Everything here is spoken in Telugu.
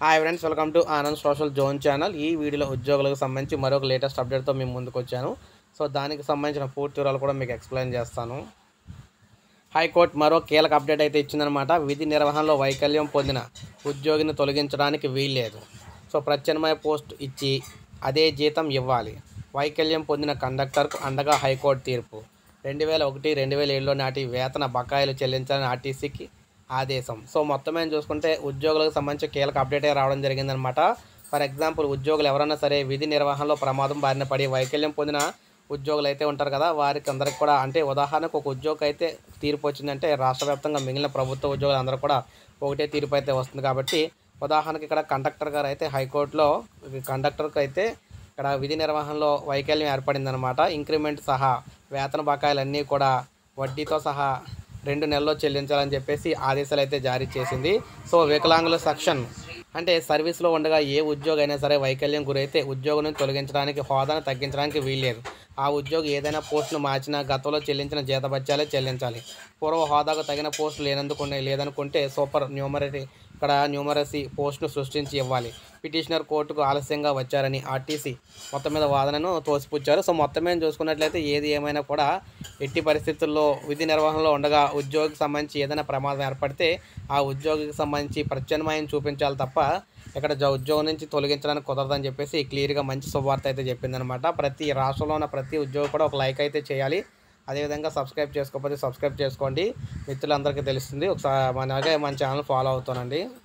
hi friends welcome to Anand social zone channel ఈ వీడియోలో ఉద్యోగులకు సంబంధించి మరొక లేటెస్ట్ అప్డేట్తో మేము ముందుకు వచ్చాను సో దానికి సంబంధించిన పూర్తి వివరాలు కూడా మీకు ఎక్స్ప్లెయిన్ చేస్తాను హైకోర్టు మరో కీలక అప్డేట్ అయితే ఇచ్చిందనమాట విధి నిర్వహణలో వైకల్యం పొందిన ఉద్యోగిని తొలగించడానికి వీల్లేదు సో ప్రత్యామ్నాయ పోస్ట్ ఇచ్చి అదే జీతం ఇవ్వాలి వైకల్యం పొందిన కండక్టర్కు అండగా హైకోర్టు తీర్పు రెండు వేల ఒకటి రెండు వేల ఏడులో నాటి వేతన బకాయిలు చెల్లించాలని ఆర్టీసీకి ఆదేశం సో మొత్తం ఏం చూసుకుంటే ఉద్యోగులకు సంబంధించి కీలక అప్డేట్ రావడం జరిగిందనమాట ఫర్ ఎగ్జాంపుల్ ఉద్యోగులు ఎవరైనా సరే విధి నిర్వహణలో ప్రమాదం బారిన పడి వైకల్యం పొందిన ఉద్యోగులు అయితే ఉంటారు కదా వారికి అందరికి కూడా అంటే ఉదాహరణకు ఒక ఉద్యోగి అయితే తీర్పు వచ్చిందంటే రాష్ట్ర వ్యాప్తంగా మిగిలిన ప్రభుత్వ ఉద్యోగులు అందరూ కూడా ఒకటే తీర్పు అయితే వస్తుంది కాబట్టి ఉదాహరణకి ఇక్కడ కండక్టర్ గారు అయితే హైకోర్టులో కండక్టర్కి అయితే ఇక్కడ విధి నిర్వహణలో వైకల్యం ఏర్పడిందనమాట ఇంక్రిమెంట్ సహా వేతన బకాయిలన్నీ కూడా వడ్డీతో సహా రెండు నెలల్లో చెల్లించాలని చెప్పేసి ఆదేశాలు అయితే జారీ చేసింది సో వికలాంగుల సెక్షన్ అంటే సర్వీస్లో ఉండగా ఏ ఉద్యోగి అయినా సరే వైకల్యం గురైతే ఉద్యోగులను తొలగించడానికి హోదాను తగ్గించడానికి వీల్లేదు ఆ ఉద్యోగి ఏదైనా పోస్టును మార్చినా గతంలో చెల్లించిన జీతభత్యాలే చెల్లించాలి పూర్వ హోదాకు తగిన పోస్టు లేనందుకు లేదనుకుంటే సూపర్ న్యూమరటీ ఇక్కడ న్యూమరసీ పోస్టును సృష్టించి ఇవ్వాలి పిటిషనర్ కోర్టుకు ఆలస్యంగా వచ్చారని ఆర్టీసీ మొత్తం మీద వాదనను తోసిపుచ్చారు సో మొత్తం మీద చూసుకున్నట్లయితే ఏది ఏమైనా కూడా ఎట్టి పరిస్థితుల్లో విధి నిర్వహణలో ఉండగా ఉద్యోగికి సంబంధించి ఏదైనా ప్రమాదం ఏర్పడితే ఆ ఉద్యోగికి సంబంధించి ప్రత్యామ్నాయం చూపించాలి తప్ప ఇక్కడ జ- ఉద్యోగం నుంచి తొలగించడానికి కుదరదని చెప్పేసి క్లియర్గా మంచి శుభవార్త అయితే చెప్పిందనమాట ప్రతి రాష్ట్రంలో ఉన్న ప్రతి ఉద్యోగి కూడా ఒక లైక్ అయితే చేయాలి అదేవిధంగా సబ్స్క్రైబ్ చేసుకోకపోతే సబ్స్క్రైబ్ చేసుకోండి మిత్రులందరికీ తెలుస్తుంది ఒకసారి మనకే మన ఛానల్ ఫాలో అవుతానండి